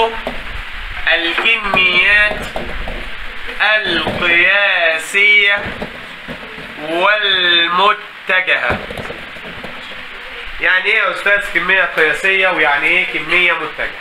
له الكميات القياسية والمتجهة يعني ايه يا استاذ كمية قياسية ويعني ايه كمية متجهة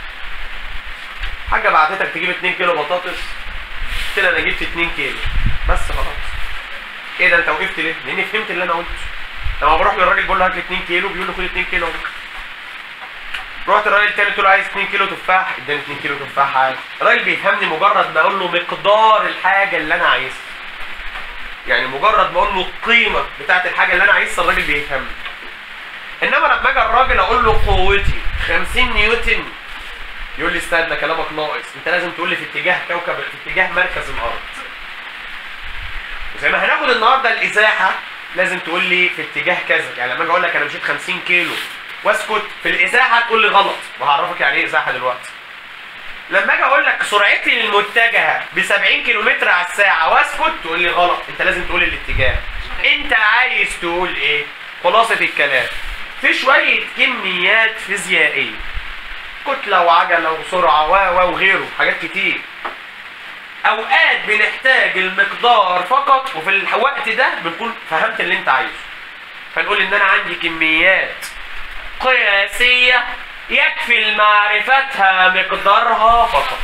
حاجة بعتتك تجيب 2 كيلو بطاطس قلت لها انا جبت 2 كيلو بس خلاص ايه ده انت وقفت ليه؟ لاني فهمت اللي انا قلته لما بروح للراجل بقول له هات لي 2 كيلو بيقول لي خد 2 كيلو رحت الراجل تاني قلت له عايز 2 كيلو تفاح اداني 2 كيلو تفاح عادي الراجل بيفهمني مجرد ما اقول له مقدار الحاجه اللي انا عايزها يعني مجرد ما اقول له القيمه بتاعت الحاجه اللي انا عايزها الراجل بيفهمني انما لما اجي الراجل اقول له قوتي 50 نيوتن يقول لي استنى كلامك ناقص انت لازم تقول لي في اتجاه كوكب في اتجاه مركز الارض وزي ما هناخد النهارده الازاحه لازم تقول لي في اتجاه كذا يعني لما اجي اقول لك انا مشيت 50 كيلو واسكت في الازاحه تقول لي غلط وهعرفك يعني ايه ازاحه دلوقتي لما اجي اقول لك سرعتي المتجهه ب 70 كيلومتر على الساعه واسكت تقول لي غلط انت لازم تقول الاتجاه انت عايز تقول ايه خلاصه الكلام في شويه كميات فيزيائيه كتله وعجله وسرعه و و وغيره حاجات كتير اوقات بنحتاج المقدار فقط وفي الوقت ده بنكون فهمت اللي انت عايزه فنقول ان انا عندي كميات قياسيه يكفي لمعرفتها مقدارها فقط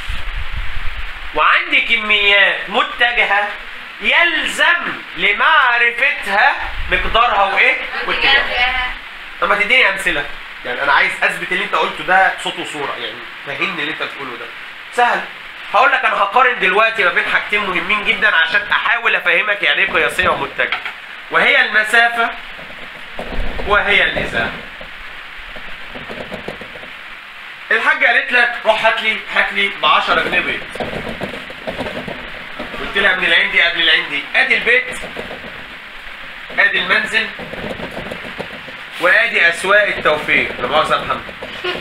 وعندي كميات متجهه يلزم لمعرفتها مقدارها وايه واتجاهها طب ما تديني امثله يعني انا عايز اثبت اللي انت قلته ده صوت وصوره يعني فهمني اللي انت بتقوله ده سهل هقول لك انا هقارن دلوقتي ما بين حاجتين مهمين جدا عشان احاول افهمك يعني ايه قياسيه ومتجه وهي المسافه وهي الازاحه الحاجه قالت لك روح هات لي هات لي ب 10 جنيه بيض قلت لها من العين دي قبل العين دي ادي البيت ادي المنزل وادي اسواق التوفيق لا مؤاخذه يا محمد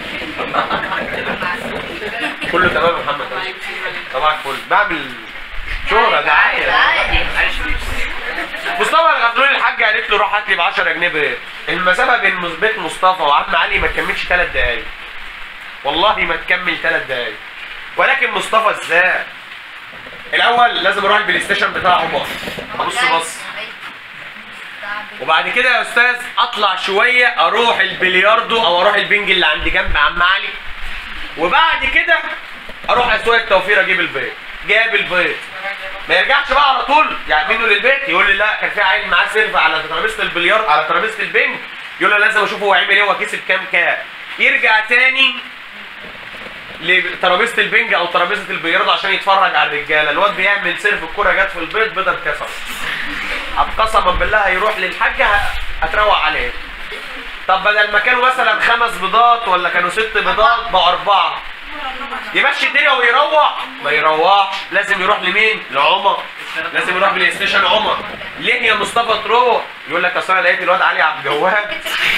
كله تمام يا محمد طبعا فل بعمل شهرة دعاية مصطفى الغفلولي الحاجة قالت له روح هات لي ب 10 جنيه بيض المسافة بين بيت مصطفى وعم علي ما تكملش ثلاث دقايق والله ما تكمل ثلاث دقايق ولكن مصطفى ازاي الاول لازم اروح البلاي ستيشن بتاعه بص ابص بص وبعد كده يا استاذ اطلع شويه اروح البلياردو او اروح البنج اللي عند جنب عم علي وبعد كده اروح اسواق التوفير اجيب البيض جاب البيض ما يرجعش بقى على طول يعني منه للبيت يقول لي لا كان في عيل معاه سيرف على ترابيزه البلياردو على ترابيزه البنج يقول له لازم اشوف هو عمل ايه هو كسب كام كام يرجع تاني لترابيزه البنج او ترابيزه البلياردو عشان يتفرج على الرجاله الواد بيعمل سيرف الكره جت في البيض بيضه اتكسرت قسما بالله هيروح للحاجه هتروق عليه طب بدل ما كانوا مثلا خمس بيضات ولا كانوا ست بيضات بقوا اربعه يمشي الدنيا ويروح ما يروحش لازم يروح لمين لعمر لازم يروح بلاي ستيشن عمر ليه يا مصطفى تروح يقول لك اصل انا لقيت الواد علي عبد الجواد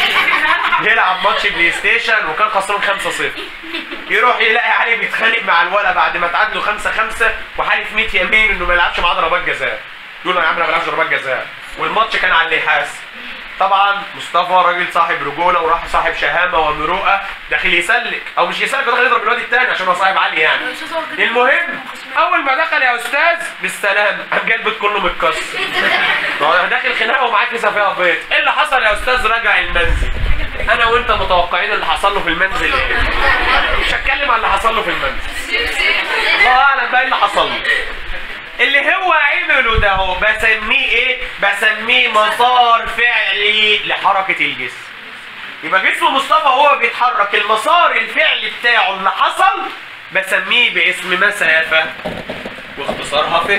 يلعب ماتش بلاي ستيشن وكان خسران 5-0 يروح يلاقي علي بيتخانق مع الولا بعد ما تعادلوا 5 5 وحالف 100 يمين انه ما يلعبش معاه ضربات جزاء يقول له يا عم انا ما بلعبش ضربات جزاء والماتش كان على اللحاس طبعا مصطفى راجل صاحب رجوله وراح صاحب شهامه ومروءه داخل يسلك او مش يسلك داخل يضرب الواد الثاني عشان هو صاحب علي يعني المهم اول ما دخل يا استاذ بالسلام قام جاي البيت كله متكسر هو داخل خناقه ومعاه كيسه فيها بيض ايه اللي حصل يا استاذ رجع المنزل انا وانت متوقعين اللي حصل له في المنزل ايه مش هتكلم عن اللي حصل له في المنزل الله اعلم بقى ايه اللي حصل له اللي هو عمله ده هو بسميه ايه بسميه مسار فعلي لحركة الجسم يبقى جسم مصطفى هو بيتحرك المسار الفعلي بتاعه اللي حصل بسميه باسم مسافة واختصارها ف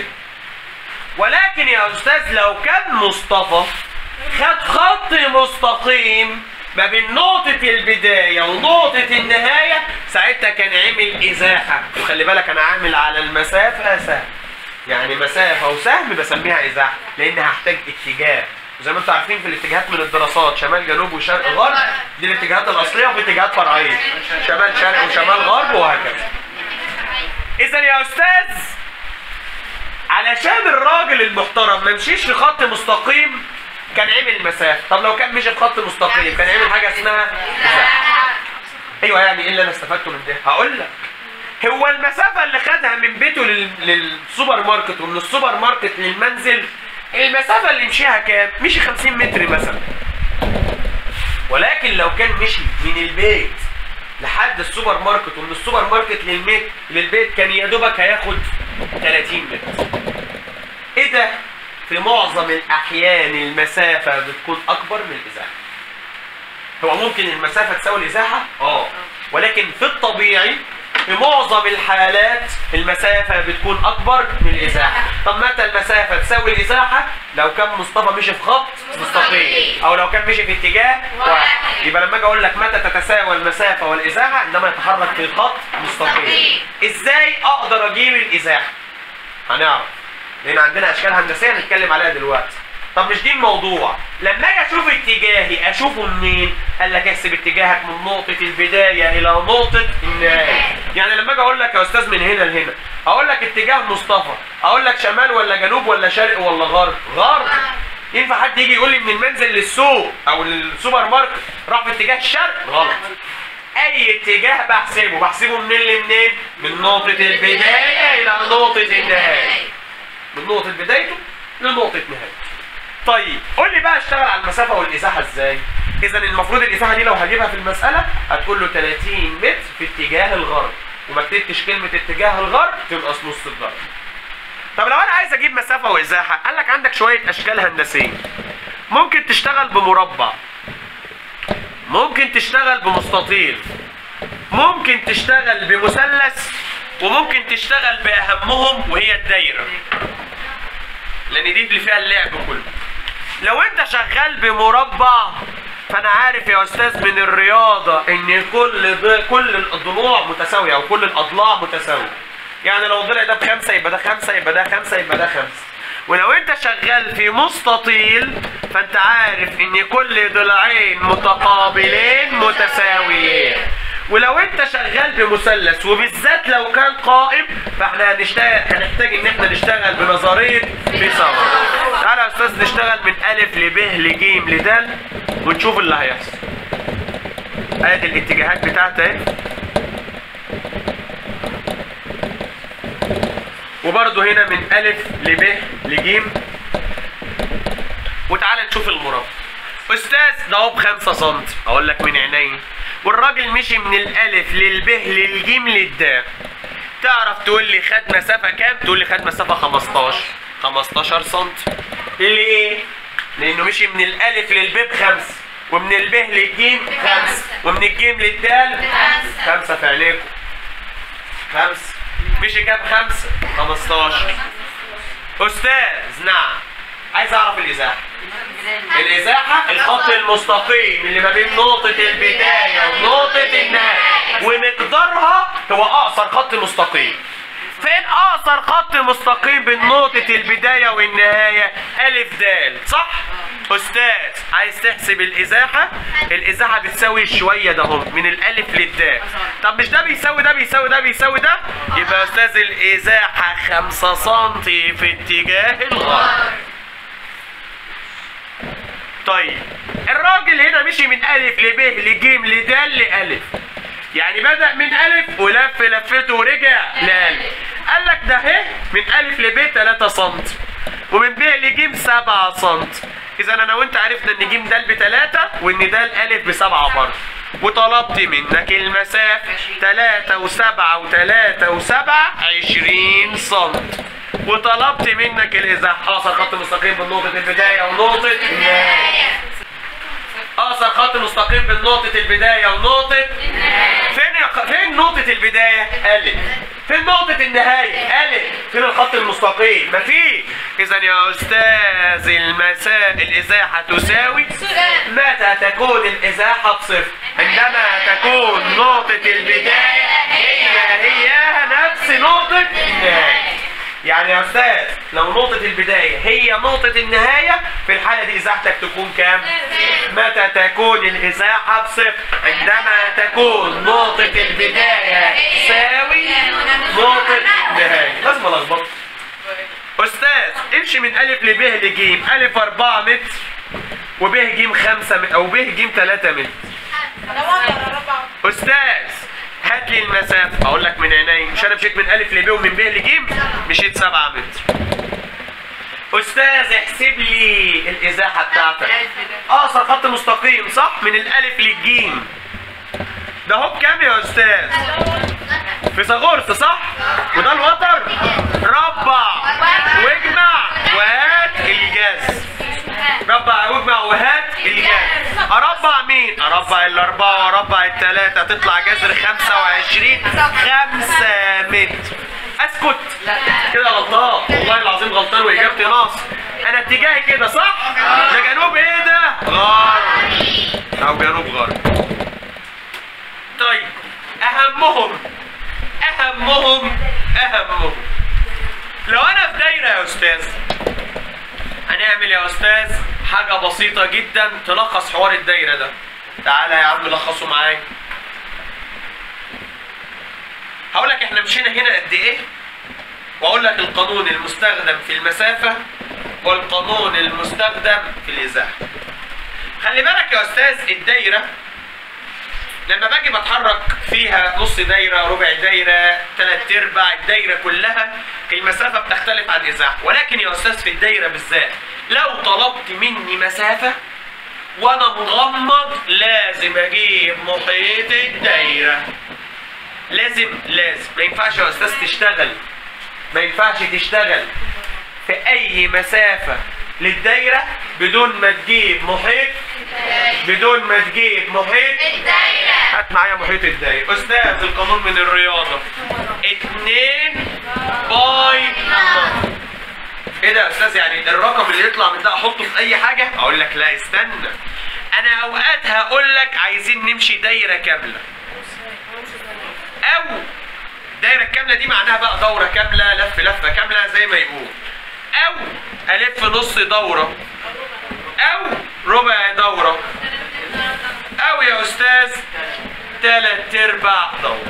ولكن يا استاذ لو كان مصطفى خد خط مستقيم ما بين نقطة البداية ونقطة النهاية ساعتها كان عمل إزاحة وخلي بالك أنا عامل على المسافة سهم يعني مسافة وسهم بسميها إزاحة لأن هحتاج اتجاه زي ما انتم عارفين في الاتجاهات من الدراسات شمال جنوب وشرق غرب دي الاتجاهات الأصلية وفي اتجاهات فرعية شمال شرق وشمال غرب وهكذا إذا يا أستاذ علشان الراجل المحترم ما يمشيش في خط مستقيم كان عمل مسافة طب لو كان مشي في خط مستقيم كان عمل حاجة اسمها إزاحة ايوه يعني ايه اللي انا استفدته من ده هقول لك هو المسافه اللي خدها من بيته لل... للسوبر ماركت ومن السوبر ماركت للمنزل المسافه اللي مشيها كام مشي 50 متر مثلا ولكن لو كان مشي من البيت لحد السوبر ماركت ومن السوبر ماركت للبيت للبيت كان يا دوبك هياخد 30 متر ايه ده في معظم الاحيان المسافه بتكون اكبر من الازاحه هو ممكن المسافه تساوي الازاحه اه ولكن في الطبيعي في معظم الحالات المسافة بتكون أكبر من الإزاحة طب متى المسافة تساوي الإزاحة لو كان مصطفى مشي في خط مستقيم أو لو كان مشي في اتجاه واحد يبقى لما أجي أقول لك متى تتساوى المسافة والإزاحة عندما يتحرك في خط مستقيم إزاي أقدر أجيب الإزاحة هنعرف لأن عندنا أشكال هندسية هنتكلم عليها دلوقتي طب مش دي الموضوع لما اجي اشوف اتجاهي اشوفه منين قال لك احسب اتجاهك من نقطة البداية الى نقطة النهاية يعني لما اجي اقول لك يا استاذ من هنا لهنا اقول لك اتجاه مصطفى اقول لك شمال ولا جنوب ولا شرق ولا غرب غرب ينفع حد يجي يقول لي من المنزل للسوق او للسوبر ماركت راح في اتجاه الشرق غلط اي اتجاه بحسبه بحسبه منين لمنين من نقطة البداية الى نقطة النهاية من نقطة بدايته لنقطة نهايته طيب قول لي بقى اشتغل على المسافة والإزاحة ازاي؟ إذا المفروض الإزاحة دي لو هجيبها في المسألة هتقول له 30 متر في اتجاه الغرب وما كتبتش كلمة اتجاه الغرب تنقص نص الدرجة. طب لو أنا عايز أجيب مسافة وإزاحة قال لك عندك شوية أشكال هندسية. ممكن تشتغل بمربع. ممكن تشتغل بمستطيل. ممكن تشتغل بمثلث وممكن تشتغل بأهمهم وهي الدايرة. لأن دي اللي فيها اللعب كله. لو انت شغال بمربع فانا عارف يا استاذ من الرياضه ان كل ض... كل الضلوع متساويه او كل الاضلاع متساويه يعني لو الضلع ده بخمسه يبقى ده خمسه يبقى ده خمسه يبقى ده خمسه ولو انت شغال في مستطيل فانت عارف ان كل ضلعين متقابلين متساويين ولو انت شغال بمثلث وبالذات لو كان قائم فاحنا هنشتغل هنحتاج ان احنا نشتغل بنظريه بيثاغورس تعالى يا استاذ نشتغل من الف لب لج لد ونشوف اللي هيحصل ادي الاتجاهات بتاعتها اهي وبرده هنا من الف لب لج وتعالى نشوف المربع استاذ ده اهو بخمسة سم اقول لك من عينيا والراجل مشي من الالف للب للجيم للدال تعرف تقول لي خد مسافة كام؟ تقول لي خد مسافة 15 15 سم ليه؟ لأنه مشي من الألف للب بخمسة ومن الب للجيم خمسة ومن الجيم للدال خمسة في عينيكم خمسة مشي كام خمسة 15 أستاذ نعم عايز أعرف الإزاحة الإزاحة الخط المستقيم اللي ما بين نقطة البداية ونقطة النهاية ومقدارها هو أقصر خط مستقيم فين أقصر خط مستقيم بين نقطة البداية والنهاية ألف دال صح؟ أستاذ عايز تحسب الإزاحة الإزاحة بتساوي شوية ده هم من الألف للدال طب مش ده بيساوي ده بيساوي ده بيساوي ده يبقى يا أستاذ الإزاحة 5 سم في اتجاه الغرب طيب الراجل هنا مشي من ألف لب لج لد لألف يعني بدأ من ألف ولف لفته ورجع لألف قال لك ده اهي من ألف لب 3 سم ومن ب لج 7 سم إذا أنا وأنت عرفنا إن ج د بتلاتة وإن د ألف بسبعة برضه وطلبت منك المسافة 3 و7 و3 و7 20 سم وطلبت منك الازاحه اقصر خط مستقيم بين نقطه البدايه ونقطه النهايه اقصر خط مستقيم بين نقطه البدايه ونقطه فين يا- فين نقطه البدايه الف فين نقطه النهايه الف فين الخط المستقيم مفيش اذا يا استاذ المساء الازاحه تساوي متى تكون الازاحه بصفر عندما تكون نقطه البدايه هي هي نفس نقطه النهايه يعني يا استاذ لو نقطة البداية هي نقطة النهاية في الحالة دي ازاحتك تكون كام؟ متى تكون الازاحة بصفر؟ عندما تكون نقطة البداية تساوي نقطة النهاية لازم الخبط استاذ امشي من الف لب لج الف 4 متر وب ج 5 متر او ب ج 3 متر انا واقدر اربع استاذ هات لي المسافه اقول لك من عيني مش انا مشيت من الف لب ومن ب لج مشيت 7 متر استاذ احسب لي الازاحه بتاعتك اقصر خط مستقيم صح من الالف للجيم ده هو بكام يا استاذ فيثاغورس صح وده الوتر ربع واجمع وهات الجاز ربع واجمع وهات الجاز اربع مين اربع الاربعه واربع الثلاثه تطلع جذر 25 5 متر اسكت كده غلطان والله العظيم غلطان واجابتي ناقص انا اتجاهي كده صح ده جنوب ايه ده غرب او جنوب غرب طيب اهمهم اهمهم اهمهم لو انا في دايره يا استاذ هنعمل يا استاذ حاجه بسيطه جدا تلخص حوار الدايره ده تعالى يا عم لخصه معايا هقول لك احنا مشينا هنا قد ايه واقول لك القانون المستخدم في المسافه والقانون المستخدم في الازاحه خلي بالك يا استاذ الدايره لما باجي بتحرك فيها نص دايره ربع دايره ثلاث ارباع الدايره كلها المسافه بتختلف عن الازاحه ولكن يا استاذ في الدايره بالذات لو طلبت مني مسافه وانا مغمض لازم اجيب محيط الدايره لازم لازم ما ينفعش يا استاذ تشتغل ما ينفعش تشتغل في اي مسافه للدايره بدون ما تجيب محيط بدون ما تجيب محيط هات معايا محيط الدايره استاذ القانون من الرياضه اتنين باي ايه ده يا استاذ يعني الرقم اللي يطلع من ده احطه في اي حاجه اقول لك لا استنى انا اوقات هقول لك عايزين نمشي دايره كامله او الدايره الكامله دي معناها بقى دوره كامله لف لفه كامله زي ما يقول او الف نص دوره او ربع دوره او يا استاذ تلات ارباع دوره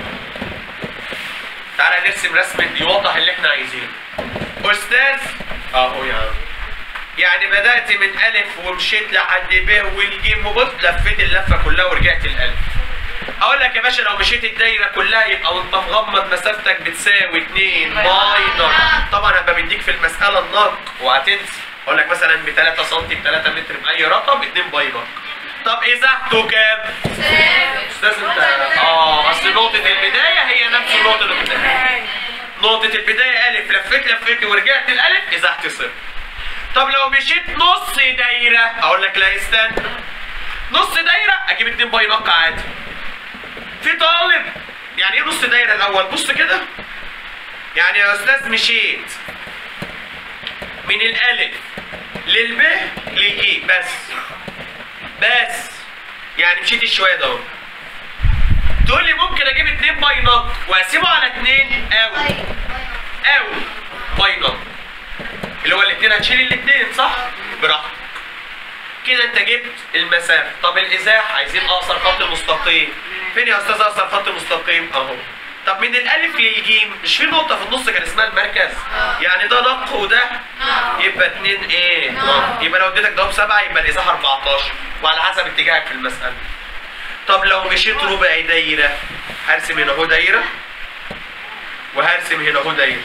تعالى نرسم رسم يوضح اللي احنا عايزينه استاذ اهو يا عم يعني بدأت من ألف ومشيت لحد ب والجيم وبص لفيت اللفة كلها ورجعت الألف. أقول لك يا باشا لو مشيت الدايرة كلها يبقى وأنت مغمض مسافتك بتساوي 2 باي نق. طبعا هبقى بديك في المسألة النق وهتنسى. أقول لك مثلا ب 3 سم ب 3 متر بأي رقم 2 باي نق. طب إزاحته كام؟ أستاذ أنت آه أصل نقطة البداية هي نفس نقطة البداية. نقطة البداية ألف لفيت لفيت ورجعت الألف إزاحتي صفر. طب لو مشيت نص دايرة اقول لك لا استنى نص دايرة اجيب اتنين باي نق عادي في طالب يعني ايه نص دايرة الاول بص كده يعني يا استاذ مشيت من الالف للب للجي بس بس يعني مشيت الشوية ده اهو تقول لي ممكن اجيب اتنين باي نق واقسمه على اتنين او او باي نق اللي هو الاثنين هتشيل الاثنين صح؟ براحتك. كده انت جبت المسافه، طب الازاح عايزين اقصر خط مستقيم. فين يا استاذ اقصر خط مستقيم؟ اهو. طب من الالف للجيم مش في نقطه في النص كان اسمها المركز؟ يعني ده نق وده يبقى اتنين ايه؟ نق. يبقى لو اديتك ده بسبعه يبقى الازاح 14 وعلى حسب اتجاهك في المساله. طب لو مشيت ربع دايره هرسم هنا اهو دايره وهرسم هنا اهو دايره.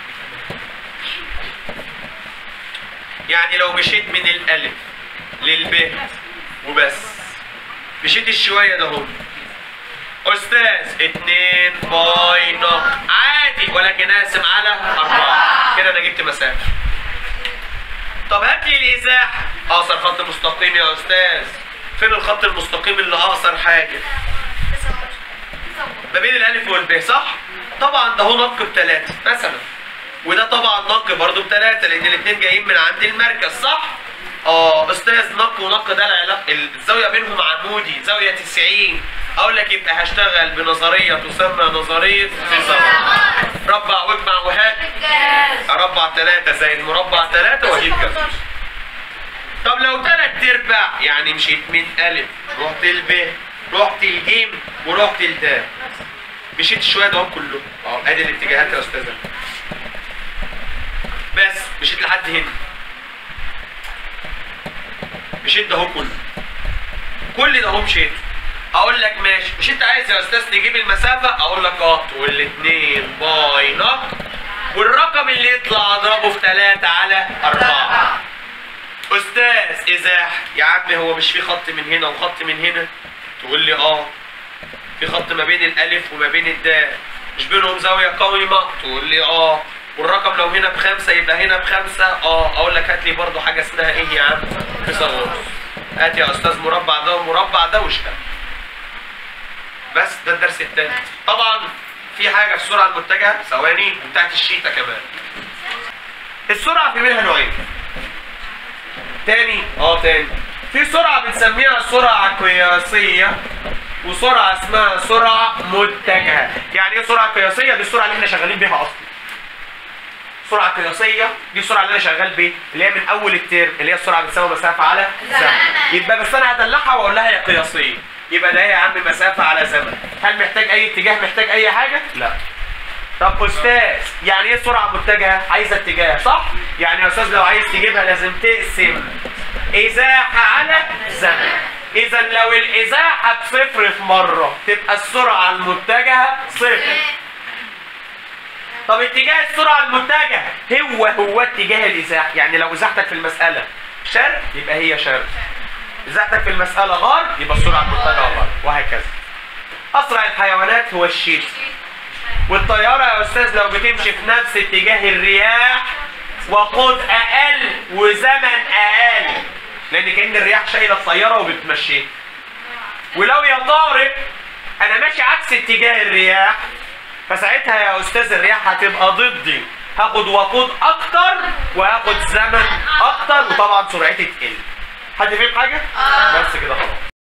يعني لو مشيت من الالف للب وبس مشيت الشويه ده اهو استاذ اتنين باي نق عادي ولكن اقسم على اربعه كده انا جبت مسافه طب هات لي الازاحه اقصر خط مستقيم يا استاذ فين الخط المستقيم اللي اقصر حاجه ما بين الالف والب صح طبعا ده هو نق بثلاثه مثلا وده طبعا نق برضو بثلاثة لأن الاثنين جايين من عند المركز صح؟ اه استاذ نق ونق ده العلاقة الزاوية بينهم عمودي زاوية 90 أقول لك يبقى هشتغل بنظرية تسمى نظرية فيثاغورس ربع واجمع وهات أربع ثلاثة زائد مربع ثلاثة وأجيب كذا طب لو ثلاث أرباع يعني مشيت من ألف رحت الب رحت الجيم ورحت الدال مشيت شوية دول كلهم اه ادي الاتجاهات يا استاذة بس مشيت لحد هنا مشيت ده اهو كله كل ده اهو مشيت اقول لك ماشي مش انت عايز يا استاذ تجيب المسافه اقول لك اه تقول لي 2 باي نوت والرقم اللي يطلع اضربه في 3 على 4 استاذ ازاح يا عم هو مش في خط من هنا وخط من هنا تقول لي اه في خط ما بين الالف وما بين الدال مش بينهم زاويه قويمه تقول لي اه والرقم لو هنا بخمسه يبقى هنا بخمسه اه اقول لك هات لي برضه حاجه اسمها ايه يا عم فيثاغورس هات يا استاذ مربع ده ومربع ده واشتغل بس ده الدرس التاني طبعا في حاجه في السرعه المتجهه ثواني بتاعت الشيتا كمان السرعه في منها نوعين تاني اه تاني في سرعه بنسميها سرعه قياسيه وسرعه اسمها سرعه متجهه يعني ايه سرعه قياسيه دي السرعه اللي احنا شغالين بيها اصلا سرعه قياسيه دي السرعه اللي انا شغال بيها اللي هي من اول الترم اللي هي السرعه بتساوي مسافه على زمن يبقى بس انا هدلعها واقول لها هي قياسيه يبقى ده يا عم مسافه على زمن هل محتاج اي اتجاه محتاج اي حاجه لا طب استاذ يعني ايه سرعه متجهه عايزه اتجاه صح يعني يا استاذ لو عايز تجيبها لازم تقسم ازاحه على زمن اذا لو الازاحه بصفر في مره تبقى السرعه المتجهه صفر طب اتجاه السرعه المتجهه هو هو اتجاه الازاحه يعني لو ازاحتك في المساله شرق يبقى هي شرق ازاحتك في المساله غرب يبقى السرعه المتجهه غرب وهكذا اسرع الحيوانات هو الشيت والطياره يا استاذ لو بتمشي في نفس اتجاه الرياح وقود اقل وزمن اقل لان كان الرياح شايله الطياره وبتمشيها ولو يا طارق انا ماشي عكس اتجاه الرياح فساعتها يا استاذ الرياح هتبقى ضدي هاخد وقود اكتر وهاخد زمن اكتر وطبعا سرعتي تقل حد فاهم حاجه بس كده